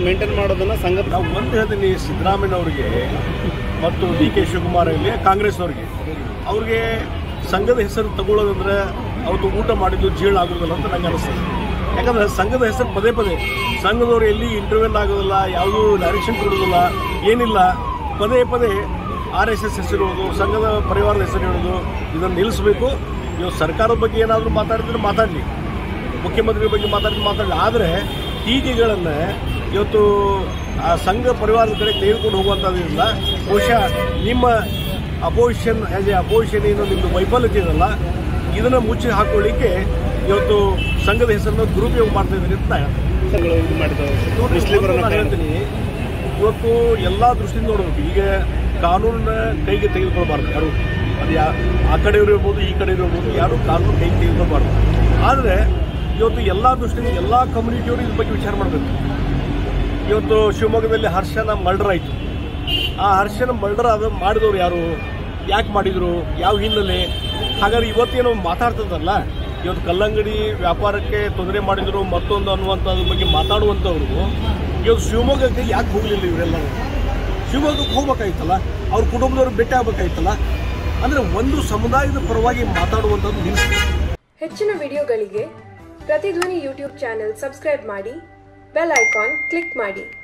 Maintain ಮಾಡೋದನ್ನ ಸಂಘ ನಾವು ಒಂದು ಹೇಳ್ತೀನಿ ಸಿದ್ದರಾಮಯ್ಯ ಅವರಿಗೆ ಮತ್ತು ಡಿ ಕೆ ಶಿವಕುಮಾರ್ ಆಗಲಿ ಕಾಂಗ್ರೆಸ್ ಅವರಿಗೆ ಅವ್ರಿಗೆ ಸಂಘದ ಹೆಸರು ತಗೊಳ್ಳೋದಂದ್ರೆ ಅವತ್ತು ಊಟ ಮಾಡಿದ್ದು ಜೀರ್ಣ ಆಗೋದಿಲ್ಲ ಅಂತ ನಂಗೆ ಅನಿಸ್ತದೆ ಯಾಕಂದ್ರೆ ಸಂಘದ ಹೆಸರು ಪದೇ ಪದೇ ಸಂಘದವ್ರು ಎಲ್ಲಿ ಇಂಟರ್ವ್ಯೂಲ್ ಆಗೋದಿಲ್ಲ ಯಾವುದೂ ಡೈರೆಕ್ಷನ್ ಕೊಡೋದಿಲ್ಲ ಏನಿಲ್ಲ ಪದೇ ಪದೇ ಆರ್ ಎಸ್ ಎಸ್ ಹೆಸರು ಹೇಳೋದು ಸಂಘದ ಪರಿವಾರದ ಹೆಸರು ಹೇಳೋದು ಇದನ್ನು ನಿಲ್ಲಿಸಬೇಕು ಇವತ್ತು ಸರ್ಕಾರದ ಬಗ್ಗೆ ಏನಾದರೂ ಮಾತಾಡಿದ್ರೆ ಮಾತಾಡಲಿ ಮುಖ್ಯಮಂತ್ರಿ ಬಗ್ಗೆ ಮಾತಾಡಿ ಮಾತಾಡಲಿ ಆದರೆ ಟೀಕೆಗಳನ್ನು ಇವತ್ತು ಆ ಸಂಘ ಪರಿವಾರದ ಕಡೆ ತೆಗೆದುಕೊಂಡು ಹೋಗುವಂಥದ್ದಿಲ್ಲ ಬಹುಶಃ ನಿಮ್ಮ ಅಪೋಸಿಷನ್ ಆ್ಯಸ್ ಎ ಅಪೋಸಿಷನ್ ಏನು ನಿಮ್ಮದು ವೈಫಲ್ಯತೆ ಇದಲ್ಲ ಇದನ್ನು ಮುಚ್ಚಿ ಹಾಕೊಳ್ಳಿಕ್ಕೆ ಇವತ್ತು ಸಂಘದ ಹೆಸರನ್ನು ದುರುಪಯೋಗ ಮಾಡ್ತಾ ಇದ್ದೀರಿ ಅಂತ ನಾನು ಹೇಳ್ತೀನಿ. ಸಂಘಗಳು ಇದು ಮಾಡಿದವು ನೋಡ್ರಿ, ಮುಸ್ಲಿಮರನ್ನ ಒಂದು ನಾನು ಕಾರಣ- ಹೇಳ್ತೀನಿ ಇವತ್ತು ಎಲ್ಲ ದೃಷ್ಟಿಯಿಂದ ನೋಡಬೇಕು ಈಗ ಕಾನೂನನ್ನ ಕೈಗೆ ತೆಗೆದುಕೊಳ್ಬಾರ್ದು ಯಾರು ಅದು ಯಾ ಆ ಕಡೆ ಇರ್ಬೋದು ಈ ಕಡೆ ಇರ್ಬೋದು ಯಾರು ಕಾನೂನು ಕೈಗೆ ತೆಗೆದುಕೊಳ್ಬಾರ್ದು ಆದರೆ ಇವತ್ತು ಎಲ್ಲ ದೃಷ್ಟಿಯಿಂದ ಎಲ್ಲ ಕಮ್ಯುನಿಟಿಯವರು ಇದ್ರ ಬಗ್ಗೆ ವಿಚಾರ ಮಾಡಬೇಕು ಇವತ್ತು ಶಿವಮೊಗ್ಗದಲ್ಲಿ ಹರ್ಷನ ಮರ್ಡರ್ ಆಯಿತು ಆ ಹರ್ಷನ ಮರ್ಡರ್ ಅದು ಮಾಡಿದವರು ಯಾರು ಯಾಕೆ ಮಾಡಿದರು ಯಾವ ಹಿನ್ನೆಲೆ ಹಾಗಾದ್ರೆ ಇವತ್ತೇನೋ ಮಾತಾಡ್ತದಲ್ಲ ಇವತ್ತು ಕಲ್ಲಂಗಡಿ ವ್ಯಾಪಾರಕ್ಕೆ ತೊಂದರೆ ಮಾಡಿದರು ಮತ್ತೊಂದು ಅನ್ನುವಂಥದ್ರ ಬಗ್ಗೆ ಮಾತಾಡುವಂಥವ್ರು ಇವತ್ತು ಶಿವಮೊಗ್ಗಕ್ಕೆ ಯಾಕೆ ಹೋಗಲಿಲ್ಲ ಇವರೆಲ್ಲ ಶಿವಮೊಗ್ಗಕ್ಕೆ ಹೋಗ್ಬೇಕಾಯ್ತಲ್ಲ ಅವ್ರ ಕುಟುಂಬದವ್ರು ಭೇಟಿ ಆಗ್ಬೇಕಾಯ್ತಲ್ಲ ಅಂದರೆ ಒಂದು ಸಮುದಾಯದ ಪರವಾಗಿ ಮಾತಾಡುವಂಥದ್ದು ನಿಲ್ಲಿಸ್ಬೇಕು ಹೆಚ್ಚಿನ ವಿಡಿಯೋಗಳಿಗೆ ಪ್ರತಿಧ್ವನಿ ಯೂಟ್ಯೂಬ್ ಚಾನೆಲ್ ಸಬ್ಸ್ಕ್ರೈಬ್ ಮಾಡಿ ಬೆಲ್ ಐಕಾನ್ ಕ್ಲಿಕ್ ಮಾಡಿ